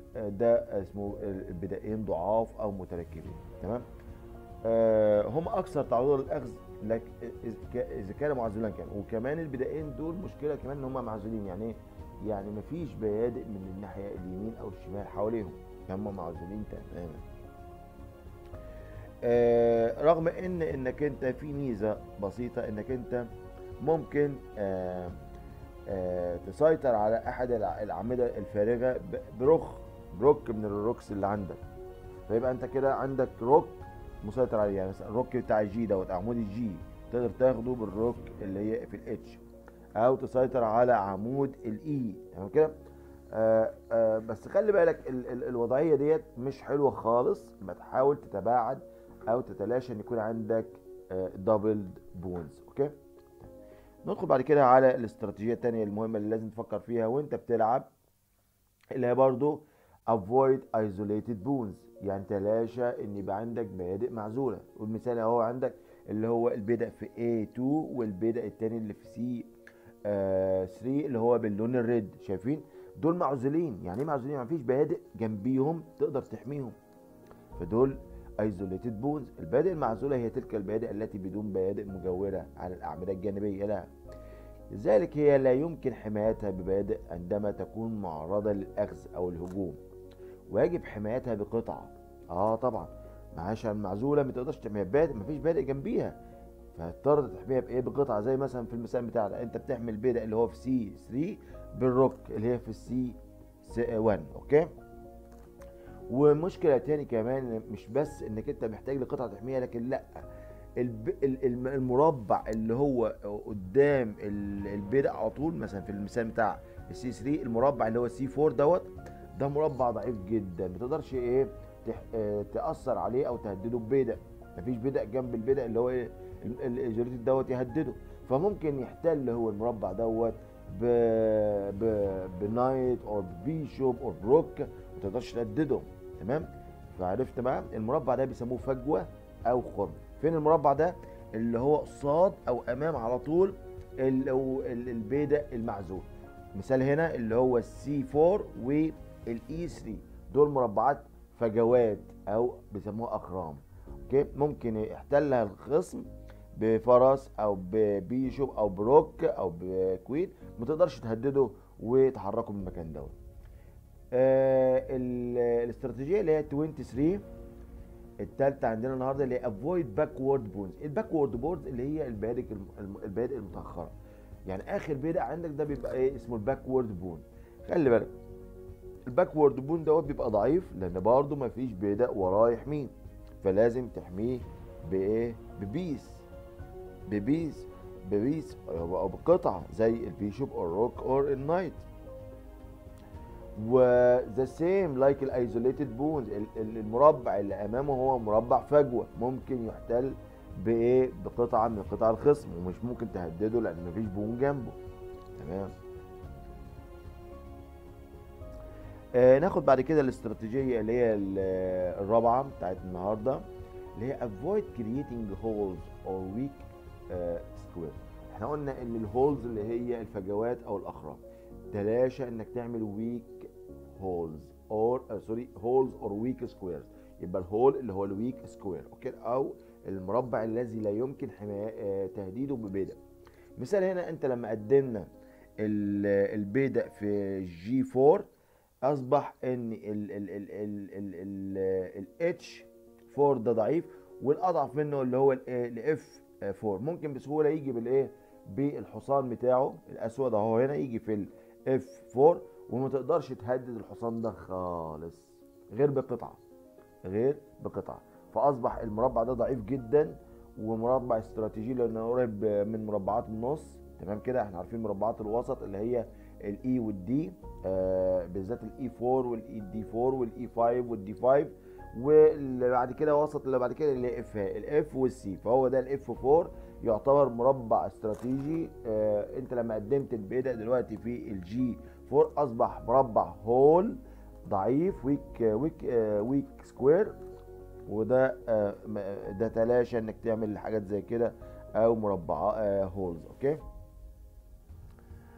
آه، ده اسمه البدائين ضعاف او متركبين تمام آه، هم اكثر تعرضا للاخذ لك إذ- ك- اذا كان معزولا كان وكمان البدائين دول مشكله كمان ان هم معزولين يعني ايه يعني مفيش بيادق من الناحيه اليمين او الشمال حواليهم هم معزولين تماما آه، رغم ان انك انت في ميزه بسيطه انك انت ممكن آه، آه، تسيطر على احد الع- الاعمده الفارغه ب- برخ بروك من الروكس اللي عندك فيبقى انت كده عندك روك مسيطر عليه يعني مثلا الروك بتاع الجي دوت عمود الجي تقدر تاخده بالروك اللي هي في الاتش او تسيطر على عمود الاي تمام كده آه آه بس خلي بالك ال ال الوضعيه ديت مش حلوه خالص ما تحاول تتباعد او تتلاشى ان يكون عندك آه دبل بونز اوكي ندخل بعد كده على الاستراتيجيه الثانيه المهمه اللي لازم تفكر فيها وانت بتلعب اللي هي برضو avoid isolated bones يعني تلاشى ان يبقى عندك بيادق معزوله والمثال اهو عندك اللي هو البدء في A2 والبدء الثاني اللي في C آه 3 اللي هو باللون الريد شايفين دول معزولين يعني ايه معزولين يعني مفيش بيادق جنبيهم تقدر تحميهم فدول isolated bones البيادق المعزوله هي تلك البيادق التي بدون بيادق مجوره على الاعمده الجانبيه لها لذلك هي لا يمكن حمايتها ببيادق عندما تكون معرضة للأخذ أو الهجوم ويجب حمايتها بقطعة اه طبعا معاش المعزولة ما تقدرش تحميها بادئ مفيش بادئ جنبيها فهتضطر تحميها بايه بقطعة زي مثلا في المثال بتاعنا انت بتحمي البادئ اللي هو في سي 3 بالروك اللي هي في السي 1 اوكي ومشكلة تاني كمان مش بس انك انت محتاج لقطعة تحميها لكن لا الب... ال- الم- المربع اللي هو قدام ال- البدء على طول مثلا في المثال بتاع السي 3 المربع اللي هو السي 4 دوت ده مربع ضعيف جدا ما تقدرش ايه تح... آه، تاثر عليه او تهدده ببدء مفيش بدء جنب البدء اللي هو ايه ال- ال- الجريت دوت يهدده فممكن يحتل هو المربع دوت ب... ب... بنايت او بيشوب او بروك ما تقدرش تهدده تمام فعرفت بقى المربع ده بيسموه فجوه او خرم فين المربع ده اللي هو قصاد او امام على طول ال- أو ال- البيدق المعزول مثال هنا اللي هو السي 4 والاي 3 دول مربعات فجوات او بيسموها اخرام اوكي ممكن يحتلها الخصم بفرس او ببيشوب او بروك او بكوين ما تقدرش تهدده وتحركه من المكان دوت آه ال- الاستراتيجيه اللي هي 23 التالتة عندنا النهارده اللي هي افويد باكورد بونز الباكورد بونز اللي هي البادئ الم- البادئ المتاخره يعني اخر بادئ عندك ده بيبقى ايه اسمه الباكورد بون خلي بالك الباكورد بون دوت بيبقى ضعيف لان برضه مفيش بادئ وراه يحميه فلازم تحميه بايه ببيس ببيس ببيس او أو بقطعه زي البيشوب او الروك او النايت وذا سيم لايك الايزوليتد بونز المربع اللي امامه هو مربع فجوه ممكن يحتل بايه بقطعه من قطع الخصم ومش ممكن تهدده لان مفيش بون جنبه تمام آه ناخد بعد كده الاستراتيجيه اللي هي ال- الرابعه بتاعت النهارده اللي هي avoid creating holes or weak آه squares احنا قلنا ان الهولز اللي هي الفجوات او الاخرام تلاشى انك تعمل weak holes or سوري holes or weak squares يبقى الهول اللي هو الويك سكوير اوكي او المربع الذي لا يمكن حماية آه، تهديده ببيدق مثال هنا انت لما قدمنا ال- البيدق في جي 4 اصبح ان ال ال ال ال ال ال الاتش 4 ده ضعيف والاضعف منه اللي هو الاف 4 ممكن بسهوله يجي بالايه بالحصان بتاعه الاسود اهو هنا يجي في الاف 4 وما تقدرش تهدد الحصان ده خالص غير بقطعه غير بقطعه فاصبح المربع ده ضعيف جدا ومربع استراتيجي لانه قريب من مربعات النص تمام كده احنا عارفين مربعات الوسط اللي هي الاي والدي آه بالذات الاي 4 والاي دي 4 والاي 5 والدي 5 واللي بعد كده وسط اللي بعد كده اللي اف الاف والسي فهو ده الاف 4 يعتبر مربع استراتيجي آه انت لما قدمت البيدق دلوقتي في الجي 4 اصبح مربع هول ضعيف ويك ويك آه ويك سكوير وده آه م- ده تلاشى انك تعمل حاجات زي كده او مربعات آه هولز اوكي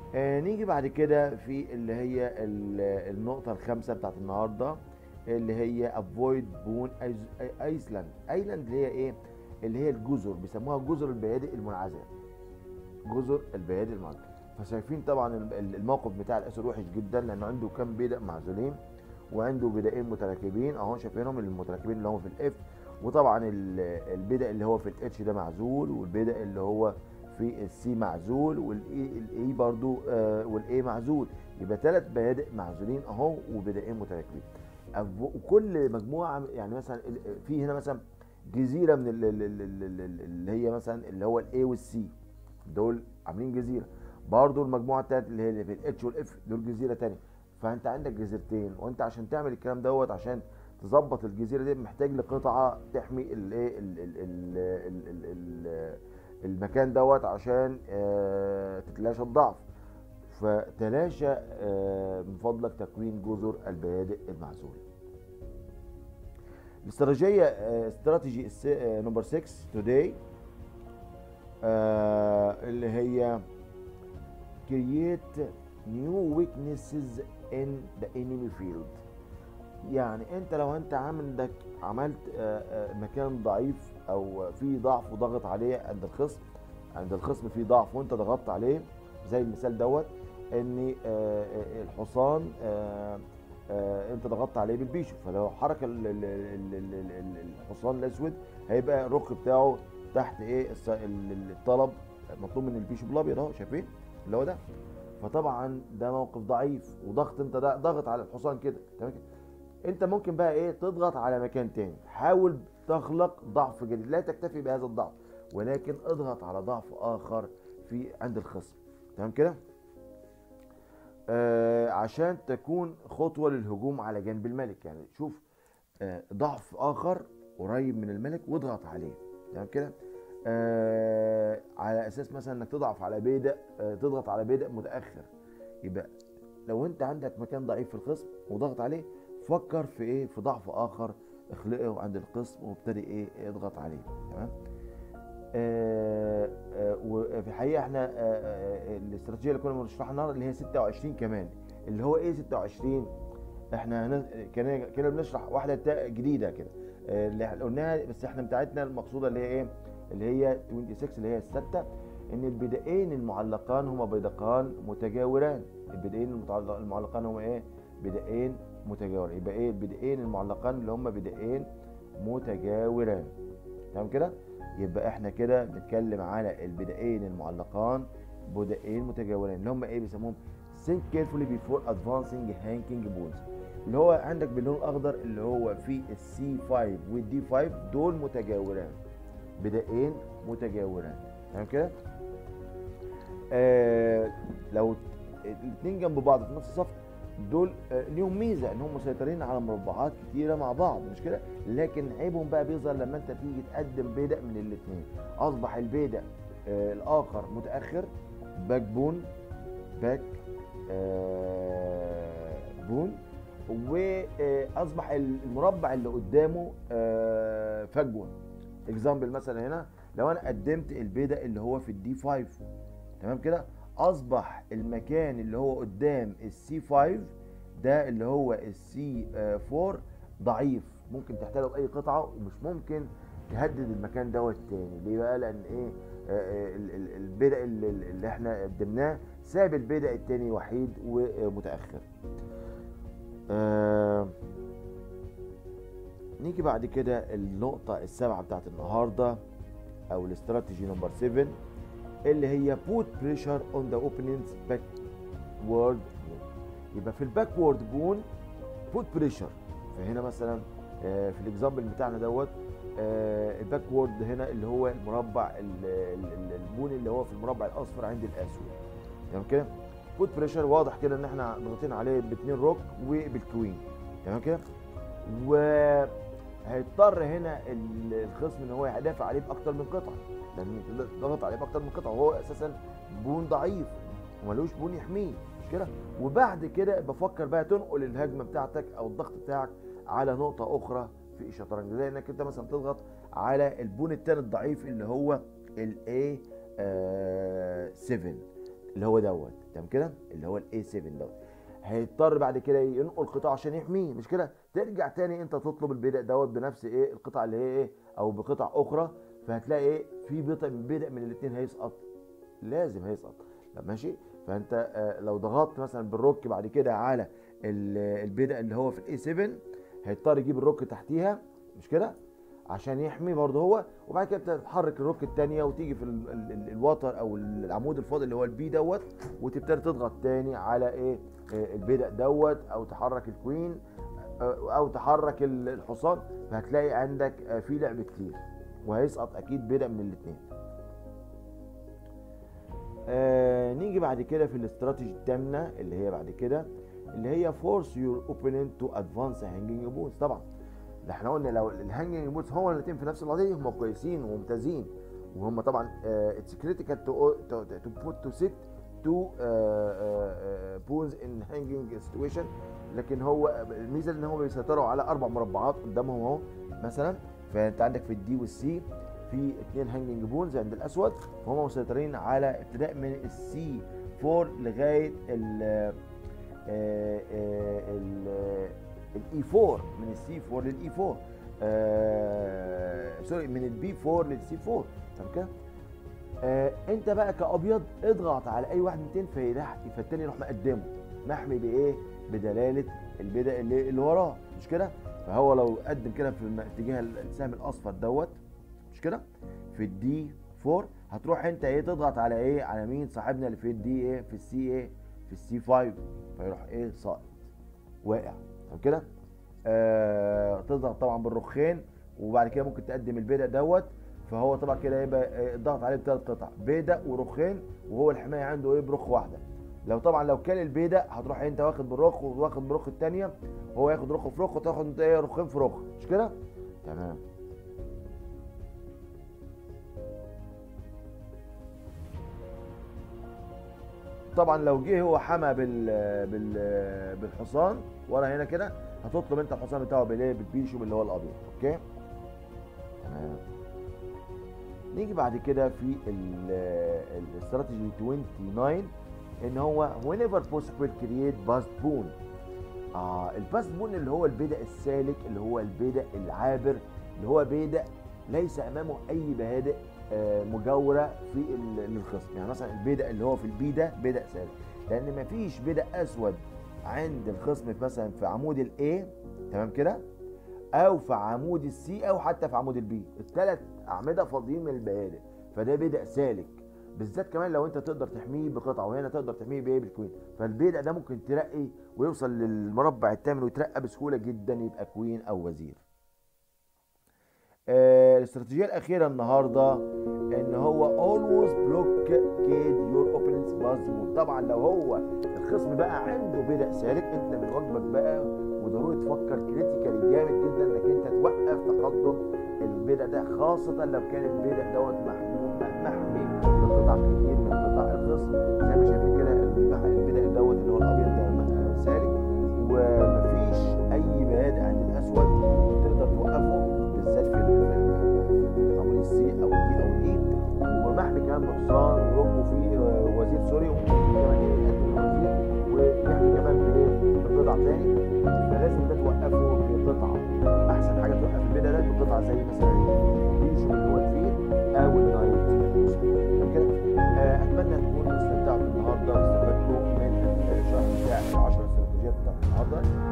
آه نيجي بعد كده في اللي هي ال- النقطة الخامسة بتاعت النهاردة اللي هي افويد بون ايسلاند ايلاند اللي هي ايه اللي هي الجزر بيسموها جزر البيادق المنعزله جزر البيادق المنعزله فشايفين طبعا ال- ال- الموقف بتاع الاسد وحش جدا لانه عنده كام بيدق معزولين وعنده بدائين متراكبين اهو شايفينهم المتراكبين اللي هم في الاف وطبعا ال- البدء اللي هو في الاتش ده معزول والبدء اللي هو في السي معزول والاي الاي برضو آه والاي معزول يبقى ثلاث بيادق معزولين اهو وبدائين متراكبين أف- وكل مجموعه يعني مثلا ال- في هنا مثلا جزيره من ال- ال- ال- ال- ال- اللي هي مثلا اللي هو الاي والسي دول عاملين جزيره برضو المجموعه الثالثه اللي هي اللي في الاتش والاف دول جزيره تانية فانت عندك جزيرتين وانت عشان تعمل الكلام دوت عشان تظبط الجزيره دي محتاج لقطعه تحمي الايه ال- ال- ال- ال- ال- ال- المكان دوت عشان آه، تتلاشى الضعف فتلاشى آه، من فضلك تكوين جزر البيادق المعزوله الاستراتيجيه آه، استراتيجي نمبر 6 توداي اللي هي create new weaknesses in the enemy field يعني انت لو انت عندك عملت آه، آه، مكان ضعيف او في ضعف وضغط عليه عند الخصم عند الخصم في ضعف وانت ضغطت عليه زي المثال دوت ان آه، آه، الحصان آه، آه، انت ضغطت عليه بالبيشو فلو حرك ال- ال- ال- ال- ال- الحصان الاسود هيبقى الرك بتاعه تحت ايه الس- ال- ال- الطلب مطلوب من البيشو بالابيض اهو شايفين اللي هو ده فطبعا ده موقف ضعيف وضغط انت ده ضغط على الحصان كده تمام كده انت ممكن بقى ايه تضغط على مكان تاني حاول تخلق ضعف جديد لا تكتفي بهذا الضعف ولكن اضغط على ضعف اخر في عند الخصم تمام كده آه عشان تكون خطوة للهجوم على جنب الملك يعني شوف آه ضعف اخر قريب من الملك واضغط عليه تمام كده آه على اساس مثلا انك تضعف على بيدق آه تضغط على بيدق متاخر يبقى لو انت عندك مكان ضعيف في الخصم وضغط عليه فكر في ايه في ضعف اخر اخلقه عند الخصم وابتدي ايه اضغط عليه تمام آه آه وفي الحقيقه احنا آه آه الاستراتيجيه اللي كنا بنشرحها النهارده اللي هي 26 كمان اللي هو ايه 26 احنا هن- كنا كنا بنشرح واحده تا- جديده كده آه، اللي احنا قلناها بس احنا بتاعتنا المقصوده اللي هي ايه اللي هي 26 اللي هي السته ان البدائين المعلقان هما بيدقان متجاوران البدائين المتعلق- المعلقان هما ايه بدائين متجاوران يبقى ايه البدائين المعلقان اللي هما بدائين متجاوران تمام كده يبقى احنا كده بنتكلم على البدائين المعلقان بدائين متجاورين اللي هم ايه بيسموهم think carefully before advancing hanging balls اللي هو عندك باللون الاخضر اللي هو في السي 5 والدي 5 دول متجاوران بدائين متجاوران تمام كده آه لو الاثنين جنب بعض في نفس الصف دول آه ليهم ميزه ان هم مسيطرين على مربعات كتيره مع بعض مش كده لكن عيبهم بقى بيظهر لما انت تيجي تقدم بيدق من الاثنين اصبح البيدق آه الاخر متاخر باك بون باك آه بون واصبح المربع اللي قدامه آه فجوه اكزامبل مثلا هنا لو انا قدمت البيدق اللي هو في الدي 5 تمام كده اصبح المكان اللي هو قدام السي 5 ده اللي هو السي 4 ضعيف ممكن تحتاجه باي قطعه ومش ممكن تهدد المكان دوت تاني ليه بقى لان ايه آه، ال- ال- البدء اللي, اللي احنا قدمناه ساب البدء التاني وحيد ومتاخر آه نيجي بعد كده النقطة السابعة بتاعت النهاردة أو الاستراتيجي نمبر 7 اللي هي put pressure on the opponent's backward move يبقى في الباكورد بون put pressure فهنا مثلا آه، في الاكزامبل بتاعنا دوت آه، الباكورد هنا اللي هو المربع ال- ال- ال- البون اللي هو في المربع الاصفر عند الاسود تمام كده بوت بريشر واضح كده ان احنا ضاغطين عليه باثنين روك وبالكوين تمام كده وهيضطر هنا ال- الخصم ان هو يدافع عليه باكتر من قطعه لان ضغط عليه باكتر من قطعه وهو اساسا بون ضعيف وملوش بون يحميه مش كده وبعد كده بفكر بقى تنقل الهجمه بتاعتك او الضغط بتاعك على نقطه اخرى في الشطرنج زي انك انت مثلا تضغط على البون التاني الضعيف اللي هو الاي 7 اللي هو دوت تمام كده اللي هو الاي 7 دوت هيضطر بعد كده ينقل قطع عشان يحميه مش كده ترجع تاني انت تطلب البدء دوت بنفس ايه القطع اللي هي ايه او بقطع اخرى فهتلاقي ايه في بدء بدء من الاثنين هيسقط لازم هيسقط طب ماشي فانت آه، لو ضغطت مثلا بالروك بعد كده على ال- البدء اللي هو في الاي 7 هيضطر يجيب الروك تحتيها مش كده عشان يحمي برضه هو وبعد كده تحرك الروك الثانيه وتيجي في ال- ال- ال- الوتر او العمود الفاضي اللي هو البي دوت وتبتدي تضغط تاني على ايه آه، البدء دوت او تحرك الكوين آه، او تحرك ال- الحصان فهتلاقي عندك آه، في لعب كتير وهيسقط اكيد بدء من الاثنين آه نيجي بعد كده في الاستراتيجي الثامنه اللي هي بعد كده اللي هي فورس يور اوبوننت تو ادفانس هانجينج بونز طبعا ده احنا قلنا لو الهانجينج بونز هما الاثنين في نفس القضيه هم كويسين وممتازين وهم طبعا اتس كريتيكال تو تو بوت تو سيت تو بونز ان هانجينج سيتويشن لكن هو الميزه ان هم بيسيطروا على اربع مربعات قدامهم اهو مثلا فانت عندك في الدي والسي في اثنين هانجنج بونز عند الاسود فهم مسيطرين على ابتداء من السي 4 لغايه ال الاي 4 من السي 4 للاي 4 آه، سوري من البي 4 للسي 4 تمام كده آه، انت بقى كابيض اضغط على اي واحد من الاثنين فيروح فالتاني يروح مقدمه محمي بايه؟ بدلاله البدء اللي, اللي وراه مش كده؟ فهو لو قدم كده في الم- اتجاه السهم الاصفر دوت مش كده؟ في الدي 4 هتروح انت ايه تضغط على ايه؟ على مين صاحبنا اللي في الدي ايه؟ في السي ايه؟ في السي 5 فيروح ايه؟ ساقط واقع تمام كده؟ آه تضغط طبعا بالرخين وبعد كده ممكن تقدم البدء دوت فهو طبعا كده يبقى آه، الضغط عليه بثلاث قطع بيدق ورخين وهو الحمايه عنده ايه برخ واحده لو طبعا لو كان البيدق هتروح انت واخد بالرخ واخد بالرخ الثانيه وهو ياخد رخ في رخ وتاخد انت ايه رخين في رخ مش كده؟ تمام طبعا لو جه هو حمى بال بال بالحصان ورا هنا كده هتطلب انت الحصان بتاعه بالايه بالبيشو اللي هو الابيض اوكي تمام نيجي بعد كده في ال- الاستراتيجي 29 ان هو whenever possible create bust boon آه الباست بون اللي هو البدء السالك اللي هو البدء العابر اللي هو بدء ليس امامه اي بهادئ آه مجاوره في ال- للخصم يعني مثلا البدء اللي هو في البي ده بدء سالك لان مفيش بدء اسود عند الخصم في مثلا في عمود الاي تمام كده او في عمود السي او حتى في عمود البي الثلاث اعمده فاضيين من البيادق فده بدء سالك بالذات كمان لو انت تقدر تحميه بقطعه وهنا تقدر تحميه بايه بالكوين فالبدء ده ممكن ترقي ويوصل للمربع الثامن ويترقى بسهوله جدا يبقى كوين او وزير آه الاستراتيجيه الاخيره النهارده ان هو always blockade your opponent's pass move طبعا لو هو الخصم بقى عنده بدء سالك انت من واجبك بقى وضروري تفكر كريتيكالي جامد جدا انك انت توقف تقدم البدء ده خاصه لو كان البدء دوت محموم محمي بقطع كتير من قطع الخصم زي ما شايفين كده البدء البدء دوت اللي هو الابيض ده م- سالك ومفيش اي بادئ عند الاسود تقدر توقفه بالذات في ال- في- في- في عمود السي او الدي او الاي ومحمي كمان بحصان وركبه فيه آه، وزير سوري وممكن كمان يقدم وزير ويحمي كمان بايه بقطع تاني فلازم ده توقفه بقطعه احسن حاجه توقف البدء ده بقطعه زي مثلا البيشو اللي هو الفيل او النايت تمام كده آه، اتمنى تكونوا استمتعتوا النهارده واستفدتوا من الشرح بتاع ال 10 استراتيجيات بتاعت النهارده